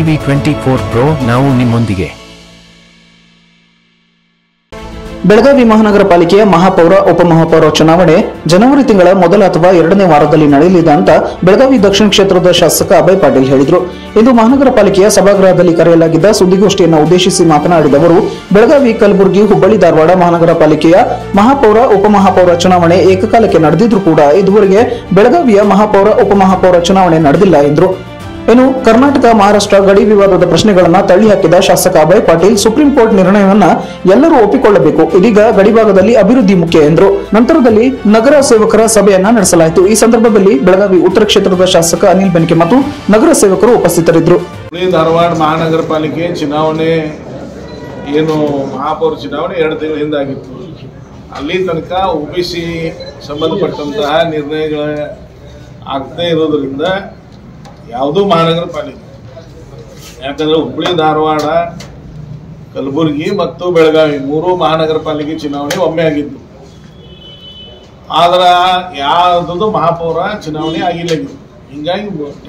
TV twenty four ಪ್ರೋ ನಾವು ನಿಮ್ಮೊಂದಿಗೆ ಬೆಳಗಾವಿ ಮಹಾನಗರ ಪಾಲಿಕೆಯ ಮಹಾಪೌರ ಉಪಮಹಾಪೌರ ಚುನಾವಣೆ ಜನವರಿ ತಿಂಗಳ ಮೊದಲ ಅಥವಾ ಎರಡನೇ ವಾರದಲ್ಲಿ ನಡೆಯಲಿದೆ ಅಂತ ಬೆಳಗಾವಿ ದಕ್ಷಿಣ ಕ್ಷೇತ್ರದ ಶಾಸಕ ಅಭಯ್ ಪಾಟೀಲ್ ಹೇಳಿದರು ಇಂದು ಮಹಾನಗರ ಪಾಲಿಕೆಯ ಸಭಾಗೃಹದಲ್ಲಿ ಕರೆಯಲಾಗಿದ್ದ ಸುದ್ದಿಗೋಷ್ಠಿಯನ್ನು ಉದ್ದೇಶಿಸಿ ಮಾತನಾಡಿದ ಅವರು ಬೆಳಗಾವಿ ಕಲಬುರಗಿ ಹುಬ್ಬಳ್ಳಿ ಧಾರವಾಡ ಮಹಾನಗರ ಪಾಲಿಕೆಯ ಮಹಾಪೌರ ಉಪಮಹಾಪೌರ ಚುನಾವಣೆ ಏಕಕಾಲಕ್ಕೆ ನಡೆದಿದ್ರೂ ಕೂಡ ಇದುವರೆಗೆ ಬೆಳಗಾವಿಯ ಮಹಾಪೌರ ಉಪಮಹಾಪೌರ ಚುನಾವಣೆ ನಡೆದಿಲ್ಲ ಎಂದರು ಇನ್ನು ಕರ್ನಾಟಕ ಮಹಾರಾಷ್ಟ್ರ ಗಡಿ ವಿವಾದದ ಪ್ರಶ್ನೆಗಳನ್ನ ತಳ್ಳಿಹಾಕಿದ ಶಾಸಕ ಅಭಯ್ ಪಾಟೀಲ್ ಸುಪ್ರೀಂ ಕೋರ್ಟ್ ನಿರ್ಣಯವನ್ನ ಎಲ್ಲರೂ ಒಪ್ಪಿಕೊಳ್ಳಬೇಕು ಇದೀಗ ಗಡಿಭಾಗದಲ್ಲಿ ಅಭಿವೃದ್ಧಿ ಮುಖ್ಯ ಎಂದರು ನಂತರದಲ್ಲಿ ನಗರ ಸೇವಕರ ಸಭೆಯನ್ನ ನಡೆಸಲಾಯಿತು ಈ ಸಂದರ್ಭದಲ್ಲಿ ಬೆಳಗಾವಿ ಉತ್ತರ ಕ್ಷೇತ್ರದ ಶಾಸಕ ಅನಿಲ್ ಬೆನ್ಕೆ ಮತ್ತು ನಗರ ಸೇವಕರು ಉಪಸ್ಥಿತರಿದ್ದರು ಹುಬ್ಬಳ್ಳಿ ಧಾರವಾಡ ಮಹಾನಗರ ಪಾಲಿಕೆ ಚುನಾವಣೆ ಏನು ಮಹಾಪೌರ ಚುನಾವಣೆ ಎರಡು ತಿಂಗಳ ಹಿಂದಾಗಿತ್ತು ಅಲ್ಲಿ ತನಕ ಒ ಬಿ ಸಿ ಸಂಬಂಧಪಟ್ಟಂತಹ ನಿರ್ಣಯಗಳ ಆಗ್ತಾ ಇರೋದ್ರಿಂದ ಯಾವುದೂ ಮಹಾನಗರ ಪಾಲಿಕೆ ಯಾಕಂದ್ರೆ ಹುಬ್ಬಳ್ಳಿ ಧಾರವಾಡ ಕಲಬುರಗಿ ಮತ್ತು ಬೆಳಗಾವಿ ಮೂರು ಮಹಾನಗರ ಪಾಲಿಕೆ ಚುನಾವಣೆ ಒಮ್ಮೆ ಆಗಿದ್ದು ಆದ್ರೆ ಯಾವುದೂ ಮಹಾಪೌರ ಚುನಾವಣೆ ಆಗಿಲ್ಲ ಇದು. ಹಿಂಗಾಗಿ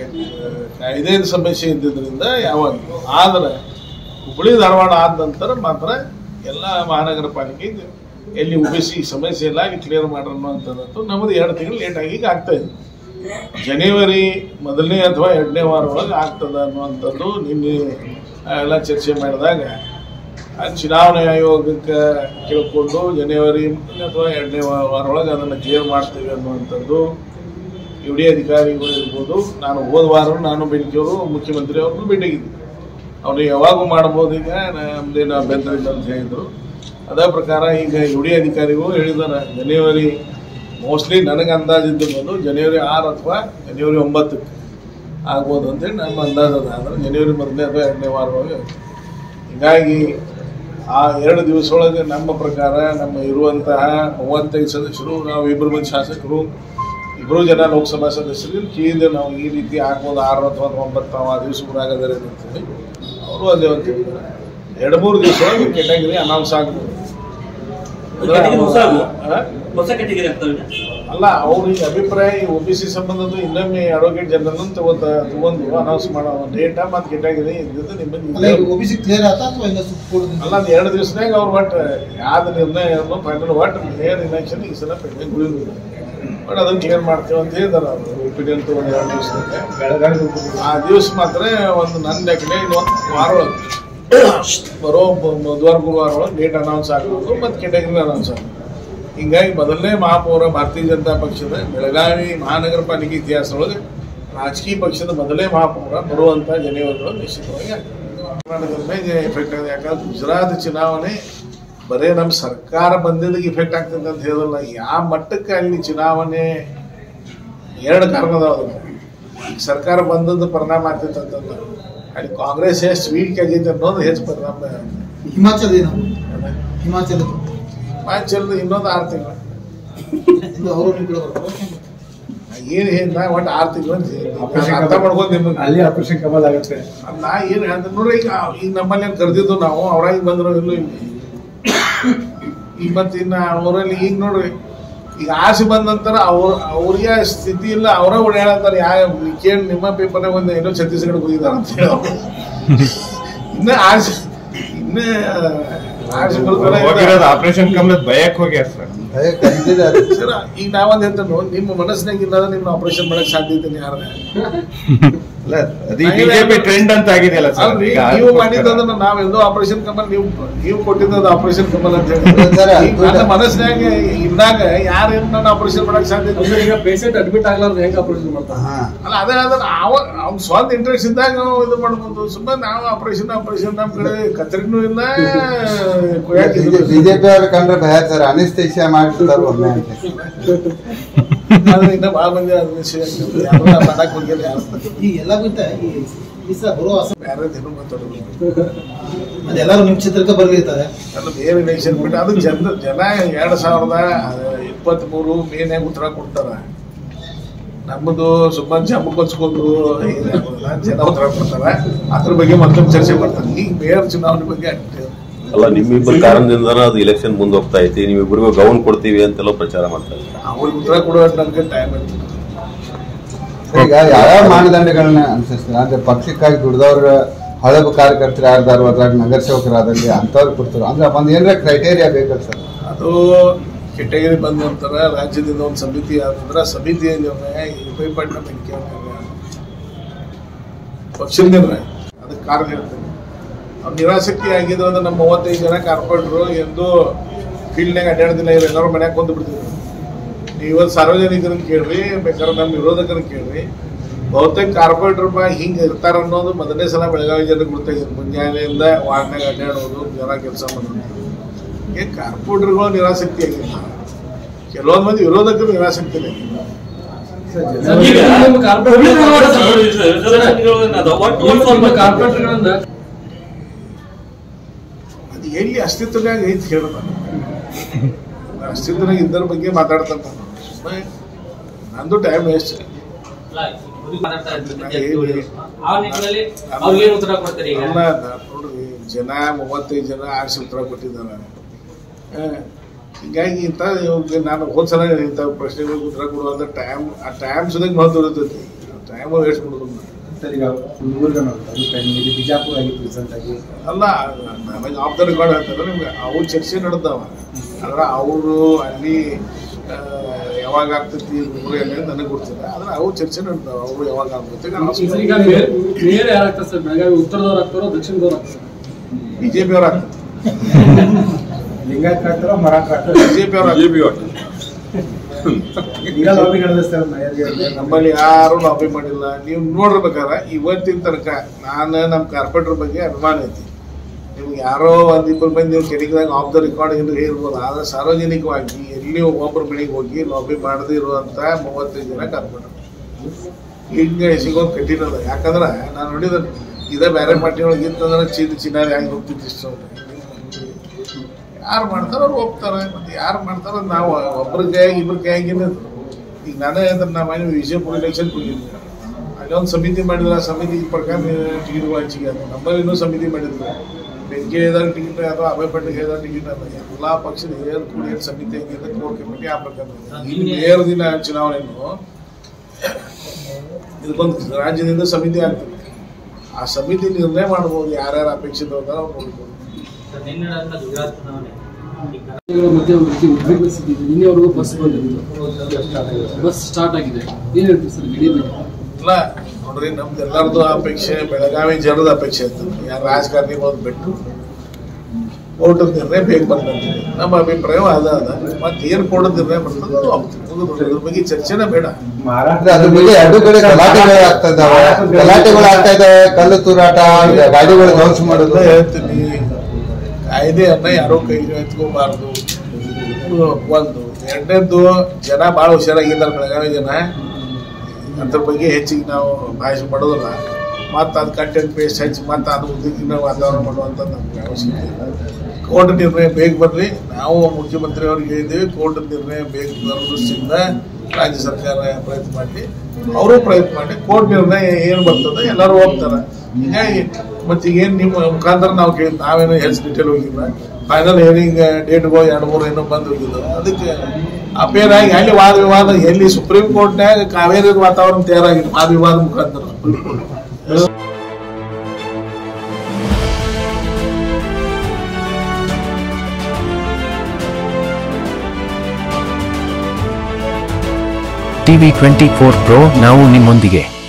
ಕಾಯ್ದೆಯ ಸಮಸ್ಯೆ ಇದ್ದಿದ್ದರಿಂದ ಯಾವಾಗ ಆದರೆ ಹುಬ್ಬಳ್ಳಿ ಧಾರವಾಡ ಆದ ನಂತರ ಮಾತ್ರ ಎಲ್ಲ ಮಹಾನಗರ ಪಾಲಿಕೆ ಇದು ಎಲ್ಲಿ ಉಬಿಸಿ ಸಮಸ್ಯೆ ಎಲ್ಲ ಕ್ಲಿಯರ್ ಮಾಡ್ರ ಅನ್ನುವಂಥದ್ದು ನಮ್ಮದು ಎರಡು ತಿಂಗಳು ಲೇಟ್ ಆಗಿ ಈಗ ಆಗ್ತಾ ಇದೆ ಜನವರಿ ಮೊದಲನೇ ಅಥವಾ ಎರಡನೇ ವಾರ ಒಳಗೆ ಆಗ್ತದ ಅನ್ನುವಂಥದ್ದು ನಿನ್ನೆ ಎಲ್ಲ ಚರ್ಚೆ ಮಾಡಿದಾಗ ಆ ಚುನಾವಣಾ ಆಯೋಗಕ್ಕೆ ಕೇಳಿಕೊಂಡು ಜನವರಿ ಮೊದಲನೇ ಅಥವಾ ಎರಡನೇ ವಾರ ಒಳಗೆ ಅದನ್ನು ಕ್ಲಿಯರ್ ಮಾಡ್ತೀವಿ ಅನ್ನುವಂಥದ್ದು ಯು ಡಿ ಅಧಿಕಾರಿಗಳು ಇರ್ಬೋದು ನಾನು ಹೋದ ವಾರ ನಾನು ಬೆಂಕಿಯವರು ಮುಖ್ಯಮಂತ್ರಿ ಅವ್ರನ್ನೂ ಭೇಟಿಯಾಗಿದ್ದೆ ಅವ್ರು ಯಾವಾಗೂ ಮಾಡ್ಬೋದು ಈಗ ನಮ್ದೇನು ಅಭ್ಯಂತರ ಇಲ್ಲ ಅಂತ ಹೇಳಿದ್ರು ಅದೇ ಪ್ರಕಾರ ಈಗ ಯು ಡಿ ಅಧಿಕಾರಿಗಳು ಹೇಳಿದಾರೆ ಜನವರಿ ಮೋಸ್ಟ್ಲಿ ನನಗೆ ಅಂದಾಜು ಇದ್ದಿರ್ಬೋದು ಜನವರಿ ಆರು ಅಥವಾ ಜನವರಿ ಒಂಬತ್ತಕ್ಕೆ ಆಗ್ಬೋದು ಅಂತೇಳಿ ನಮ್ಮ ಅಂದಾಜು ಅದ ಅಂದ್ರೆ ಜನವರಿ ಮೊದಲನೇ ಅಥವಾ ಎರಡನೇ ವಾರ ಒಳಗೆ ಹೀಗಾಗಿ ಆ ಎರಡು ದಿವಸ ಒಳಗೆ ನಮ್ಮ ಪ್ರಕಾರ ನಮ್ಮ ಇರುವಂತಹ ಮೂವತ್ತೈದು ಸದಸ್ಯರು ನಾವು ಇಬ್ಬರು ಮಂದಿ ಶಾಸಕರು ಇಬ್ಬರು ಜನ ಲೋಕಸಭಾ ಸದಸ್ಯರಿಗೆ ಕೇಳಿದೆ ನಾವು ಈ ರೀತಿ ಆಗ್ಬೋದು ಆರು ಅಥವಾ ಒಂಬತ್ತು ನಾವು ಆ ದಿವಸ ಊರಾಗದರೆ ಅಂತೇಳಿ ಅವರು ಅದೇ ಅಂತ ಹೇಳಿದ್ದಾರೆ ಎರಡು ಮೂರು ದಿವಸ ಒಳಗೆ ಕೆಟಗರಿ ಅನೌನ್ಸ್ ಆಗ್ಬೋದು ಕೆಟಗರಿ ಹೊಸ ಅಲ್ವಾ? ಹಾ? ಹೊಸ ಕೆಟಗರಿ ಆಗ್ತವೆ ಅಲ್ಲ ಅವ್ರಿಗೆ ಅಭಿಪ್ರಾಯ ಒ ಬಿ ಸಿ ಸಂಬಂಧದ್ದು ಇನ್ನೊಮ್ಮೆ ಅಡ್ವೊಕೇಟ್ ಜನರಲ್ ತಗೋತ ತಗೊಂಡು ಅನೌನ್ಸ್ ಮಾಡೋ ಡೇಟ ಮತ್ತು ಕೆಟಗರಿ ಇದ್ದಿದ್ದು ಅಲ್ಲ ನಿಮ್ಮಲ್ಲಿ ಈಗ ಒಬಿಸಿ ಕ್ಲಿಯರ್ ಆತ ಅಥವಾ ಇನ್ನ ಸುಪ್ರೀಂ ಅಲ್ಲ ಅದು ಎರಡು ದಿವಸನಾಗ ಅವ್ರು ಒಟ್ಟು ಯಾವ್ದು ನಿರ್ಣಯ ಫೈನಲ್ ಒಟ್ಟು ಮೇಯರ್ ಇಲೆಕ್ಷನ್ ಈ ಸಲ ಪೆಂಡಿಂಗ್ ಉಳಿದಿಲ್ಲ ಬಟ್ ಅದನ್ನ ಕ್ಲಿಯರ್ ಮಾಡ್ತೀವಿ ಅಂತ ಹೇಳಿದಾರೆ ಅವರು ಒಪಿನಿಯನ್ ತಗೊಂಡು ಎರಡು ದಿವಸದಾಗ ಆ ದಿವಸ ಮಾತ್ರ ಒಂದು ನನ್ನ ಲೆಕ್ಕನೆ ಇನ್ನೊಂದು ವಾರ ಒಳಗೆ ಬರೋ ಬ- ಬುಧವಾರ ಗುರುವಾರ ಒಳಗೆ ಡೇಟ್ ಅನೌನ್ಸ್ ಆಗ್ಬೋದು ಮತ್ತು ಕೆಟಗರಿ ಅನೌನ್ಸ್ ಆಗ್ಬೋದು ಹಿಂಗಾಗಿ ಮೊದಲನೇ ಮಹಾಪೌರ ಭಾರತೀಯ ಜನತಾ ಪಕ್ಷದ ಬೆಳಗಾವಿ ಮಹಾನಗರ ಪಾಲಿಕೆ ಇತಿಹಾಸದೊಳಗೆ ರಾಜಕೀಯ ಪಕ್ಷದ ಮೊದಲನೇ ಮಹಾಪೌರ ಬರುವಂಥ ಜನವರಿಗಳು ನಿಶ್ಚಿತವಾಗಿ ಆಗ್ತದೆ ಕರ್ನಾಟಕದ ಮೇಲೆ ಎಫೆಕ್ಟ್ ಆಗಿದೆ ಯಾಕಂದ್ರೆ ಗುಜರಾತ್ ಚುನಾವಣೆ ಬರೇ ನಮ್ಮ ಸರ್ಕಾರ ಬಂದಿದ್ದಕ್ಕೆ ಇಫೆಕ್ಟ್ ಆಗ್ತದೆ ಅಂತ ಹೇಳಲ್ಲ ಯಾವ ಮಟ್ಟಕ್ಕೆ ಅಲ್ಲಿ ಚುನಾವಣೆ ಎರಡು ಕಾರಣ ಅದಾವ ಅದಕ್ಕೆ. ಈಗ ಸರ್ಕಾರ ಬಂದದ್ದು ಪರಿಣಾಮ ಆಗ್ತೈತೆ ಅಂತಂದ್ರೆ ಅಲ್ಲಿ ಕಾಂಗ್ರೆಸ್ ಎಷ್ಟು ವೀಕ್ ಆಗೈತೆ ಅನ್ನೋದು ಹೆಚ್ಚು ಪರಿಣಾಮ ಹಿಮಾಚಲ ಏನು ಹಿಮಾಚಲ ಮಾಂಚಲ್ದ ಇನ್ನೊಂದು ಆರು ತಿಂಗಳು ಇದು ಅವರು ನೀವು ಕೂಡ ಬರ್ತಾರೆ ಏನು ಏನು ನಾ ಒಟ್ಟು ಆರು ತಿಂಗಳು ಅಂತ ಹೇಳಿದ್ದೆ. ನಾನು ಅರ್ಥ ಮಾಡ್ಕೊಂಡು ನಿಮಗೆ ಅಲ್ಲಿ ಆಪರೇಷನ್ ಕಮಲ್ ಆಗುತ್ತೆ ನಾ ಏನು ಹೇಳ್ದೆ ನೋಡ್ರಿ ಈಗ ಈಗ ನಮ್ಮಲ್ಲಿ ಏನ್ ಕರೆದಿದ್ದು ನಾವು ಅವ್ರಾಗ ಬಂದ್ರು ಇಲ್ಲೂ ಇಲ್ಲಿ ಈಗ ಮತ್ತೆ ಇನ್ನ ಅವರಲ್ಲಿ ಈಗ ನೋಡ್ರಿ ಈಗ ಆಸೆ ಬಂದ ನಂತರ ಅವ್ರ ಅವ್ರಿಗೆ ಸ್ಥಿತಿ ಇಲ್ಲ ಅವರ ಓಡಾಡತ್ತಾರ ಯಾ ಕೇಳಿ ನಿಮ್ಮ ಪೇಪರ್ನಾಗ ಒಂದು ಏನೋ ಛತ್ತೀಸ್ಗಢ ಹೋಗಿದಾರ ಅಂತ ಹೇಳಿ ಅವ್ರು. ಇನ್ನ ಆಸೆ ಇನ್ನ ಆಸೆ ಬರ್ತಾರೆ ಹೋಗಿರೋದು ಆಪರೇಷನ್ ಕಮಲದ ಭಯಕ್ಕೆ ಹೋಗ್ಯಾರ ಸರ್ ಸರ್ ಈಗ ನಾವೊಂದು ಹೇಳ್ತೇನೆ ನಿಮ್ಮ ಮನಸ್ಸಿನಾಗ ಇಲ್ಲ ನಿಮ್ನ ಆಪರೇಷನ್ ಮಾಡಕ್ ಸಾಧ್ಯತೆ ಯಾರ ಅಲ್ಲ ಅದು ಬಿಜೆಪಿ ಟ್ರೆಂಡ್ ಅಂತ ಆಗಿದೆಯಲ್ಲ ಸರ್ ಅಲ್ರಿ, ಈಗ ನೀವು ಮಾಡಿದ್ದನ್ನ ನಾವ್ ಎಲ್ಲೋ ಆಪರೇಷನ್ ಕಮಲ್ ನೀವು ನೀವು ಕೊಟ್ಟಿದ್ದದ ಆಪರೇಷನ್ ಕಮಲ್ ಅಂತ ಹೇಳಿ ಸರ್, ಈಗ ನನ್ನ ಮನಸ್ಸಿನಾಗ ಇದ್ದಾಗ ಯಾರು ಏನ್ ನನ್ನ ಆಪರೇಷನ್ ಮಾಡಕ್ ಸಾಧ್ಯ ಇಲ್ಲ. ಈಗ ಪೇಷಂಟ್ ಅಡ್ಮಿಟ್ ಆಗ್ಲಾರ್ದು ಹೆಂಗ್ ಆಪರೇಷನ್ ಮಾಡ್ತಾರೆ ಅಲ್ಲ ಅದೇ ಅದನ್ನ ಅವ ಅವ್ನ ಸ್ವಂತ ಇಂಟ್ರೆಸ್ಟ್ ಇದ್ದಾಗ ನಾವು ಇದು ಮಾಡ್ಬೋದು ಸುಮ್ಮನೆ ನಾವು ಆಪರೇಷನ್ ಆಪರೇಷನ್ ನಮ್ ಕಡೆ ಕತ್ರಿನೂ ಇಲ್ಲ ಕುಯ್ಯಾಕ್ ಇದು ಇಲ್ಲ. ಬಿಜೆಪಿ ಅವ್ರ ಕಂಡ್ರೆ ಭಯ ಸರ್ ಅನಿಸ್ತೇಷಿಯಾ ಮಾಡ್ತಿರ್ತಾರೆ ಒಮ್ಮೆ ಅಂತ ಆದ್ರೆ ಇನ್ನ ಭಾಳ ಮಂದಿ ಅದ್ ವಿಷಯ ಯಾರು ಮಾಡಕ್ ಹೋಗಿಲ್ಲ ಯಾರು ಈ ಎಲ್ಲಕ್ಕಿಂತ ಈ ಈ ಸಲ ಬರೋ ಅಸ ಬೇರೆ ಏನು ಮಾತಾಡೋದು ಅದೆಲ್ಲರೂ ನಿಮ್ಮ ಕ್ಷೇತ್ರಕ್ಕೆ ಬರ್ಲಿರ್ತಾರೆ ಅಲ್ಲ ಬೇರೆ ಎಲೆಕ್ಷನ್ ಬಿಟ್ಟು ಅದು ಜನ ಜನ ಎರಡ್ ಸಾವಿರದ ಇಪ್ಪತ್ತ್ ಮೂರು ಮೇನ್ಯಾಗ ಉತ್ತರ ಕೊಡ್ತಾರ ನಮ್ಮದು ಸುಮ್ಮನೆ ಜಂಬ ಕೊಚ್ಕೊಂಡು ಏನಾಗೋದಿಲ್ಲ ಜನ ಉತ್ತರ ಕೊಡ್ತಾರ ಅದ್ರ ಬಗ್ಗೆ ಮತ್ತೊಮ್ಮೆ ಚರ್ಚೆ ಮಾಡ್ತಾರೆ ಈಗ ಮೇಯರ್ ಚುನಾವಣೆ ಬಗ್ಗೆ ಅಷ್ಟೇ. ಅಲ್ಲ ನಿಮ್ಮಿಬ್ಬರ ಕಾರಣದಿಂದ ಅದು ಇಲೆಕ್ಷನ್ ಮುಂದೆ ಹೋಗ್ತಾ ಐತಿ ನೀವಿಬ್ಬರಿಗೂ ಗೌನ್ ಕೊಡ್ತೀವಿ ಅಂತೆಲ್ಲ ಪ್ರಚಾರ ಮಾಡ್ತಾ ಇದ್ದಾರೆ ಅವ್ರಿಗೆ ಉತ್ತರ ಕೊಡುವ ನನಗೆ ಟೈಮ್ ಈಗ ಯಾವ ಮಾನದಂಡಗಳನ್ನ ಅನುಸರಿಸ್ತಾರೆ ಅಂದ್ರೆ ಪಕ್ಷಕ್ಕಾಗಿ ದುಡ್ದವ್ರ ಹಳಬ ಕಾರ್ಯಕರ್ತರು ಯಾರ್ದಾರು ಅದ್ರಾಗ ನಗರಸೇವಕರಾದಲ್ಲಿ ಅಂಥವ್ರು ಕೊಡ್ತಾರೆ ಅಂದ್ರೆ ಒಂದು ಏನಾರ ಕ್ರೈಟೇರಿಯಾ ಬೇಕಲ್ಲ ಸರ್ ಅದು ಕೆಟಗರಿ ಬಂದ ನಂತರ ರಾಜ್ಯದಿಂದ ಒಂದು ಸಮಿತಿ ಆದಂದ್ರೆ ಸಮಿತಿಯ ನಿರ್ಣಯ ಪೈಪಣ್ಣ ಬೆಂಕಿ ನಿರ್ಣಯ ಪಕ್ಷದ ನಿರ್ಣಯ ಅದಕ್ಕೆ ಕಾರಣ ಹೇಳ್ತೇನೆ ಅವ್ರು ನಿರಾಸಕ್ತಿ ಆಗಿದ್ರು ಅಂದ್ರೆ ನಮ್ಮ ಮೂವತ್ತೈದು ಜನ ಕಾರ್ಪೊರೇಟ್ರು ಎಂದು ಫೀಲ್ಡ್ನಾಗ ಅಡ್ಡಾಡ್ದಿಲ್ಲ ಇವ್ರು ಎಲ್ಲರೂ ಮನ್ಯಾಗ ಕೊಂದು ಬಿಡ್ತಿದ್ರು ನೀವು ಇವತ್ತು ಸಾರ್ವಜನಿಕರನ್ನ ಕೇಳ್ರಿ ಬೇಕಾದ್ರೆ ನಮ್ಮ ವಿರೋಧಕರನ್ನ ಕೇಳ್ರಿ ಬಹುತೇಕ ಕಾರ್ಪೊರೇಟರ್ ಬಾ ಹಿಂಗೆ ಇರ್ತಾರ ಅನ್ನೋದು ಮೊದಲನೇ ಸಲ ಬೆಳಗಾವಿ ಜನರಿಗೆ ಗೊತ್ತಾಗಿದೆ ಮುಂಜಾನೆಯಿಂದ ವಾರ್ಡ್ನಾಗ ಅಡ್ಡಾಡೋದು ಜನ ಕೆಲಸ ಮಾಡೋದು ಈಗ ಕಾರ್ಪೊರೇಟರ್ಗಳು ನಿರಾಸಕ್ತಿ ಆಗಿಲ್ಲ ಕೆಲವೊಂದು ಮಂದಿ ವಿರೋಧಕರು ನಿರಾಸಕ್ತಿ ಆಗಿಲ್ಲ ಈಗ ನಿಮ್ಮ ಕಾರ್ಪೊರೇಟ್ ಹುಬ್ಳಿ ಧಾರವಾಡ ರಿಸರ್ವೇಶನ್ಗಳು ಅದಾವ. ಒಟ್ಟು ಒಂದು ಸ್ವಲ್ಪ ಕಾರ್ಪೊರೇಟ್ಗಳನ್ನ ಅದು ಎಲ್ಲಿ ಅಸ್ತಿತ್ವದಾಗ ಐತಿ ಹೇಳ ಅಸ್ತಿತ್ವದಾಗ ಇದ್ದರ ಬಗ್ಗೆ ಮಾತಾಡ್ತಾನೆ ನಾನು ಸುಮ್ಮನೆ ನಂದು ಟೈಮ್ ವೇಸ್ಟ್ ಅಲ್ಲ, ಇವ್ರಿಗೆ ಮಾತಾಡ್ತಾ ಇರ್ತಾರೆ. ಆ ನಿಟ್ಟಿನಲ್ಲಿ ಅವ್ರಿಗೆ ಏನು ಉತ್ತರ ಕೊಡ್ತೀರಿ ಈಗ ಅಲ್ಲ ನಾ- ನೋಡ್ರಿ ಜನ ಮೂವತ್ತೈದು ಜನ ಆರಿಸಿ ಉತ್ತರ ಕೊಟ್ಟಿದ್ದಾರೆ ಆ, ಹೀಗಾಗಿ ಇಂಥ ಇವ್ರಿಗೆ ನಾನು ಹೋದ ಸಲ ಇಂಥ ಪ್ರಶ್ನೆಗಳಿಗೆ ಉತ್ತರ ಕೊಡುವಂಥ ಟೈಮ್ ಆ ಟೈಮ್ ಸುದಾಗ ಮಹತ್ವ ಇರ್ತೈತಿ ಟೈಮ್ ವೇಸ್ಟ್ ಮಾಡೋದು ಸರ್ ಈಗ ಇಲ್ಲಿ ಬಿಜಾಪುರ ಆಗಿತ್ತು ರೀಸೆಂಟ್ ಆಗಿ ಅಲ್ಲ ನನಗೆ ಆಫ್ ದ ರೆಕಾರ್ಡ್ ಹೇಳ್ತಾರೆ ನಿಮ್ಗೆ ಅವು ಚರ್ಚೆ ನಡೆದವ ಆದ್ರೆ ಅವರು ಅಲ್ಲಿ ಆ, ಯಾವಾಗ ಆಗ್ತೈತಿ ಊರಲ್ಲಿ ನನಗೆ ಗೊತ್ತಿಲ್ಲ ಆದ್ರೆ ಅವು ಚರ್ಚೆ ನಡೆದವ ಅವರು ಯಾವಾಗ ಆಗ್ತೈತಿ ಈಗ ಮೇಯರ್ ಮೇಯರ್ ಯಾರಾಗ್ತಾರೆ ಸರ್ ಬೆಳಗಾವಿ ಉತ್ತರದವ್ರು ಆಗ್ತಾರೋ ದಕ್ಷಿಣದವ್ರು ಆಗ್ತಾರೋ ಬಿಜೆಪಿ ಅವ್ರು ಆಗ್ತಾರೆ ಲಿಂಗಾಯತ್ ಹಾಕ್ತಾರೋ ಮರಾಠ ಹಾಕ್ತಾರೋ ಬಿಜೆಪಿ ಅವ್ರು ಆಗ್ತಾರೆ. ಈಗ ಲಾಬಿ ನಡೆದ ಸರ್ ಮೇಯರ್ಗೆ ನಮ್ಮಲ್ಲಿ ಯಾರು ಲಾಬಿ ಮಾಡಿಲ್ಲ ನೀವು ನೋಡಿರ್ಬೇಕಾರ ಇವತ್ತಿನ ತನಕ ನಾನು ನಮ್ಮ ಕಾರ್ಪೊರೇಟರ್ ಬಗ್ಗೆ ಅಭಿಮಾನ ಐತಿ ನಿಮ್ಗೆ ಯಾರೋ ಒಂದ್ ಇಬ್ಬರು ಮಂದಿ ನೀವು ಕೆಡಿಗಿದಾಗ ಆಫ್ ದ ರೆಕಾರ್ಡ್ ಏನು ಹೇಳ್ಬೋದು ಆದ್ರೆ ಸಾರ್ವಜನಿಕವಾಗಿ ಎಲ್ಲಿ ಒಬ್ಬೊಬ್ಬರ ಮನೆಗೆ ಹೋಗಿ ಲಾಬಿ ಮಾಡದೇ ಇರುವಂತ ಮೂವತ್ತೈದು ಜನ ಕಾರ್ಪೊರೇಟರ್ ಹಿಂಗೆ ಸಿಗೋದು ಕಠಿಣ ಅದ ಯಾಕಂದ್ರೆ ನಾನು ನೋಡಿದ ಇದೇ ಬೇರೆ ಪಾರ್ಟಿ ಒಳಗೆ ಇತ್ತಂದ್ರೆ ಚೀನ ಚಿನ್ನಾರಿ ಆಗಿ ಹೋಗ್ತಿತ್ತು ಇಷ್ಟು ಯಾರು ಮಾಡ್ತಾರೋ ಅವ್ರು ಹೋಗ್ತಾರೆ ಮತ್ತೆ ಯಾರು ಮಾಡ್ತಾರೋ ನಾವು ಒಬ್ಬರ ಕೈಯಾಗಿ ಇಬ್ಬರ ಕೈಯಾಗಿನ ಈಗ ನಾನೇ ಅಂದ್ರೆ ನಾ ಮನೆ ವಿಜಯಪುರ ಎಲೆಕ್ಷನ್ ಹೋಗಿದ್ದೆ ಅಲ್ಲಿ ಒಂದು ಸಮಿತಿ ಮಾಡಿದ್ರೆ ಆ ಸಮಿತಿ ಪ್ರಕಾರ ಟಿಕೆಟ್ ಹಂಚಿಕೆ ಅದು ನಮ್ಮಲ್ಲಿ ಇನ್ನೂ ಸಮಿತಿ ಮಾಡಿದ್ರು ಬೆಂಕಿ ಹೇಳಿದಾಗ ಟಿಕೆಟ್ ಅಥವಾ ಅಭಯ ಪಟ್ಟಿಗೆ ಹೇಳಿದಾಗ ಟಿಕೆಟ್ ಅಲ್ಲ ಎಲ್ಲ ಪಕ್ಷದ ಹಿರಿಯರು ಕೂಡಿ ಏನ್ ಸಮಿತಿ ಆಗಿದೆ ಕೋರ್ ಕಮಿಟಿ ಆಗ್ಬೇಕಂತ ಈ ಏಳು ದಿನ ಚುನಾವಣೆಯನ್ನು ಇದಕ್ಕೊಂದು ರಾಜ್ಯದಿಂದ ಸಮಿತಿ ಆಗ್ತದೆ ಆ ಸಮಿತಿ ನಿರ್ಣಯ ಮಾಡ್ಬೋದು ಯಾರ್ಯಾರು ಅಪೇಕ್ಷಿತ ಹೋದಾರ ಅವ್ರು ನೋಡ್ಬೋದು ನಿನ್ನೆ ನಡೆದ ಗುಜರಾತ್ ಚುನಾವಣೆ ಈಗ ಇವುಗಳ ಮಧ್ಯೆ ಒಂದು ರೀತಿ ಉದ್ವಿಗ್ನ ಪರಿಸ್ಥಿತಿ ಇದೆ ನಿನ್ನೆವರೆಗೂ ಬಸ್ ಬಂದಿತ್ತು ಬಸ್ ಸ್ಟಾರ್ಟ್ ಆಗಿದೆ ಏನ್ ಹೇಳ್ತೀವಿ ಸರ್ ಗಡಿ ಬಗ್ಗೆ ಇಲ್ಲ ನೋಡ್ರಿ ನಮ್ದು ಎಲ್ಲರದು ಅಪೇಕ್ಷೆ ಬೆಳಗಾವಿ ಜನರದ ಅಪೇಕ್ಷೆ ಇರ್ತದೆ ಯಾರು ರಾಜಕಾರಣಿಗಳು ಬಿಟ್ಟು ಕೋರ್ಟ್ ನಿರ್ಣಯ ಬೇಗ ಬರ್ತದೆ ನಮ್ಮ ಅಭಿಪ್ರಾಯ ಅದ ಅದ ಮತ್ತೆ ಏನ್ ಕೋರ್ಟ್ ನಿರ್ಣಯ ಬರ್ತದೆ ಅದು ಆಗ್ತದೆ. ಮುಗಿದು ಇದ್ರ ಬಗ್ಗೆ ಚರ್ಚೆನೇ ಬೇಡ ಅಂದ್ರೆ ಅದ್ರ ಬಗ್ಗೆ ಎರಡು ಕಡೆ ಗಲಾಟೆಗಳು ಆಗ್ತಾ ಇದಾವೆ ಗಲಾಟೆಗಳು ಆಗ್ತಾ ಇದಾವೆ ಕಲ್ಲು ತೂರಾಟ ಗಾಡಿಗಳು ಧ್ವಂಸ ಮಾಡೋದು ಅದೇ ಹೇಳ್ತೀನಿ ಕಾಯ್ದೆಯನ್ನ ಯಾರೋ ಕೈಗೆ ಎತ್ಕೋಬಾರ್ದು ಇದು ಒಂದು ಎರಡನೇದ್ದು ಜನ ಭಾಳ ಹುಷಾರಾಗಿದ್ದಾರೆ ಬೆಳಗಾವಿ ಜನ ಅದ್ರ ಬಗ್ಗೆ ಹೆಚ್ಚಿಗೆ ನಾವು ಭಾಷೆ ಮಾಡೋದಿಲ್ಲ ಮತ್ತು ಅದು ಕಂಟೆಂಟ್ ಪೇಸ್ಟ್ ಹಚ್ಚಿ ಮತ್ತು ಅದು ಉದ್ದಿಗಿನ ವಾತಾವರಣ ಮಾಡುವಂಥ ನಮ್ಗೆ ಅವಶ್ಯಕತೆ ಇಲ್ಲ ಕೋರ್ಟ್ ನಿರ್ಣಯ ಬೇಗ ಬರಲಿ ನಾವು ಮುಖ್ಯಮಂತ್ರಿ ಅವ್ರಿಗೆ ಹೇಳಿದ್ದೀವಿ ಕೋರ್ಟ್ ನಿರ್ಣಯ ಬೇಗ ಬರೋ ದೃಷ್ಟಿಯಿಂದ ರಾಜ್ಯ ಸರ್ಕಾರ ಪ್ರಯತ್ನ ಮಾಡಲಿ ಅವರು ಪ್ರಯತ್ನ ಮಾಡಿ ಕೋರ್ಟ್ ನಿರ್ಣಯ ಏನು ಬರ್ತದೆ ಎಲ್ಲರೂ ಹೋಗ್ತಾರೆ ಹೀಗಾಗಿ ಮತ್ತೆ ಈಗೇನು ನಿಮ್ಮ ಮುಖಾಂತರ ನಾವು ಕೇಳಿ ನಾವೇನೋ ಹೆಚ್ಚು ಡೀಟೇಲ್ ಹೋಗಿಲ್ಲ ಫೈನಲ್ ಹಿಯರಿಂಗ್ ಡೇಟ್ಗಳು ಎರಡು ಮೂರು ಏನೋ ಬಂದು ಹೋಗಿದ್ದು ಅದಕ್ಕೆ ಅಪೇರ್ ಆಗಿ ಅಲ್ಲಿ ವಾದ ವಿವಾದ ಎಲ್ಲಿ ಸುಪ್ರೀಂ ಕೋರ್ಟ್ನಾಗ ಕಾವೇರಿ ವಾತಾವರಣ ತಯಾರಾಗಿದೆ ವಾದ ವಿವಾದ ಮುಖಾಂತರ supreme court TV twenty four ಪ್ರೋ ನಾವು ನಿಮ್ಮೊಂದಿಗೆ